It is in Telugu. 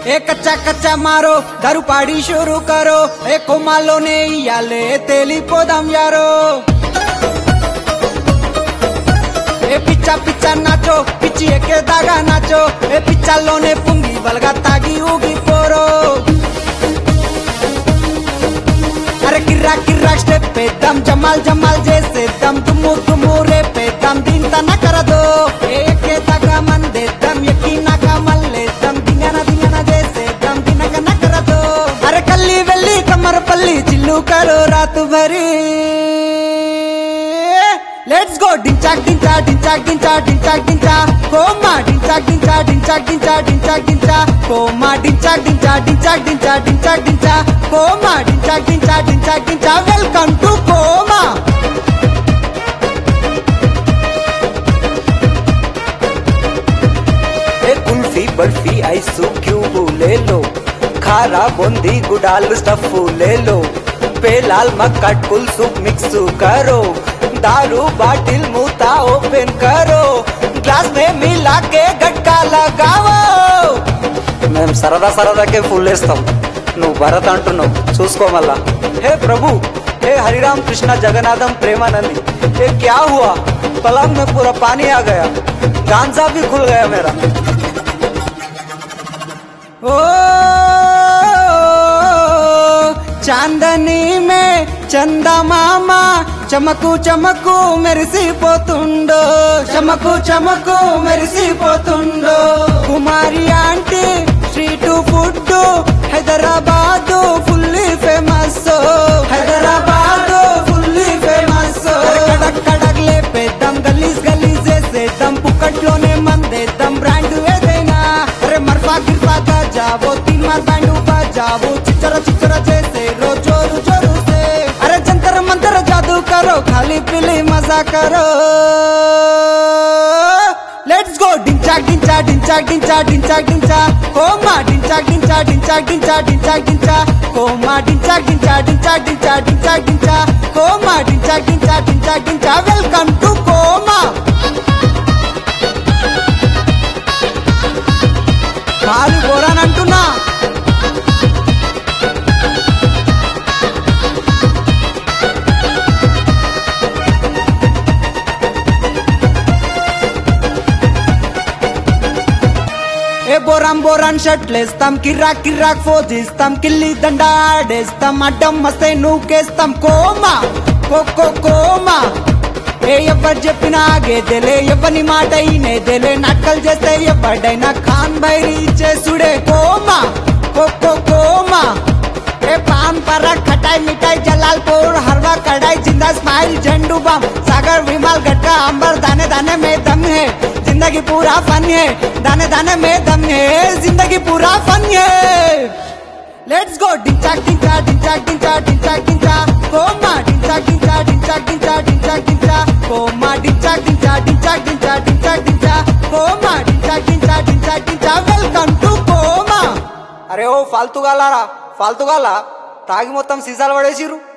ఏ కచ్చా కచ్చా మారో దారు పాడి షురు కరో ఏ కొమ్మాలోనే ఇయ్యాలే తేలిపోదాం యారో ఏ పిచ్చా పిచ్చా నాచో పిచ్చి ఎక్కేదాగా నాచో ఏ పిచ్చాల్లోనే పుంగి బలగా తాగి ఊగిపోరో అరే కిర్రా కిర్రా స్టెప్ వేద్దాం జమాల్ జమాల్ చేసేద్దాం తుమ్ము తుమ్ము రేపేద్దాం దీంత నకరదో ఏకేదాకా మందేద్దాం ఎక్కినాక మల్లేద్దాం దింగన దింగన చేసేద్దాం దినక నకరదో అరే కల్లి వెళ్ళి కమ్మరపల్లి చిల్లుకలో రాతు మరి లెట్స్ గో డించాక్ డించా డించాక్ డించా డించాక్ డించా కోమా డించాక్ డించా డించాక్ డించా డించాక్ డించా కోమా డించాక్ డించా డించాక్ డించా డించాక్ డించా కోమా డించాక్ డించా డించాక్ డించా వెల్కమ్ టు కోమా ए कुल्फी बर्फी आइस क्यूब ले लो खारा बूंदी गुडाल स्टफ ले लो पेलाल मक्का कुल सूप मिक्स करो दारू बाटिल मुता ओपन करो ग्लास में मिला के गटका लगाओ మేము సరదా సరదాకే ఫుల్ వేస్తాం నువ్వు భరత్ అంటున్నావు చూసుకో మళ్ళా హే ప్రభు हे हरिराम कृष्णा जगन्नाथम प्रेमानंदी ये क्या हुआ पलंग में पूरा पानी आ गया गांजा भी खुल गया मेरा ఓ చాందనీ మే చందమామ చమకు చమకు మెరిసిపోతుండో చమకు చమకు మెరిసిపోతుండో Kumari aunty street food Hyderabad fully famous Hyderabad fully famous కడక్ కడక్ లేపేద్దాం గలీజ్ గలీజ్ చేసేద్దాం పుక్కట్లోనే మందేద్దాం బ్రాండ్ ఏదైనా అరే మర్ఫా గిర్ఫా జావో తీన్ మార్ బ్యాండ్ బజావో చిచ్చర చిచ్చర చేసే రో జోరు జోరు సే అరే జంతర మంతర జాదూ కరో ఖాళీ పిలి మజా కరో లెట్స్ గో డించాక్ డించా డించాక్ డించా డించాక్ డించా కోమా డించాక్ డించా డించాక్ డించా డించాక్ డించా కోమా డించాక్ డించా డించాక్ డించా డించాక్ డించా కోమా డించాక్ డించా డించాక్ డించా వెల్కమ్ టు కోమా కాలు పోరానంటున్నా ఏ బోరాం బోరాన్ షర్ట్లేస్తాం కిర్రాక్ కిర్రాక్ ఫోజిస్తాం కిల్లి దండ ఆడేస్తాం అడ్డం వస్తే నూకేస్తాం కోమా కోకో కోమా ఏ ఎవరు చెప్పినా ఆగేదేలే ఎవని మాట అయినేదేలే నక్కలు చేస్తే ఎవడైనా ఖాన్ బైరి చేసుడే కోమా కోకో కోమా ए पान परा खटाई मिठाई जलालपुर हरवा कढ़ाई जिंदा स्माइल झंडू बम सागर विमल गट्टा अंबर दाने दाने में दम है जिंदगी पूरा फन है दाने दाने में दम है जिंदगी पूरा फन है लेट्स गो डिंचाक डिंचा डिंचाक डिंचा डिंचाक डिंचा कोमा डिंचाक डिंचा डिंचाक डिंचा डिंचाक डिंचा कोमा डिंचाक डिंचा डिंचाक डिंचा डिंचाक डिंचा कोमा डिंचाक डिंचा डिंचाक डिंचा वेलकम टू कोमा అరే ఓ ఫాల్తు గాలారా ఫాల్తు గాలా తాగి మొత్తం సీసాలు పడేసిరు